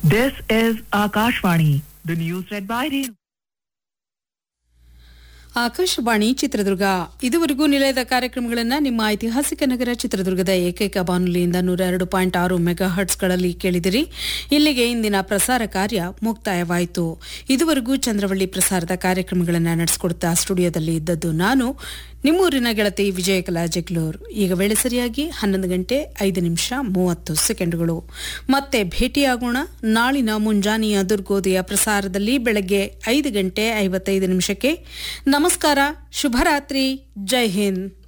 This is Akashvani. The news read by Renu. Akashvani Chitradurga ಇದುವರೆಗೂ ನಿಲಯದ ಕಾರ್ಯಕ್ರಮಗಳನ್ನು ನಿಮ್ಮ ಐತಿಹಾಸಿಕ ನಗರ ಚಿತ್ರದುರ್ಗದ ಏಕೈಕ ಬಾನುಲಿಯಿಂದ ನೂರ ಎರಡು ಪಾಯಿಂಟ್ ಆರು ಮೆಗಾ ಹರ್ಟ್ಸ್ಗಳಲ್ಲಿ ಕೇಳಿದಿರಿ ಇಲ್ಲಿಗೆ ಇಂದಿನ ಪ್ರಸಾರ ಕಾರ್ಯ ಮುಕ್ತಾಯವಾಯಿತು ಇದುವರೆಗೂ ಚಂದ್ರವಳ್ಳಿ ಪ್ರಸಾರದ ಕಾರ್ಯಕ್ರಮಗಳನ್ನು ನಡೆಸಿಕೊಡ್ತಾ ಸ್ಟುಡಿಯೋದಲ್ಲಿ ಇದ್ದದ್ದು ನಾನು ನಿಮ್ಮೂರಿನ ಗೆಳತಿ ವಿಜಯಕಲಾ ಜಗ್ಲೂರ್ ಈಗ ವೇಳೆ ಸರಿಯಾಗಿ ಹನ್ನೊಂದು ಗಂಟೆ ಐದು ನಿಮಿಷ ಮೂವತ್ತು ಸೆಕೆಂಡುಗಳು ಮತ್ತೆ ಭೇಟಿಯಾಗೋಣ ನಾಳಿನ ಮುಂಜಾನೆಯ ದುರ್ಗೋದಯ ಪ್ರಸಾರದಲ್ಲಿ ಬೆಳಗ್ಗೆ ಐದು ಗಂಟೆ ಐವತ್ತೈದು ನಿಮಿಷಕ್ಕೆ ನಮಸ್ಕಾರ ಶುಭರಾತ್ರಿ ಜೈ ಹಿಂದ್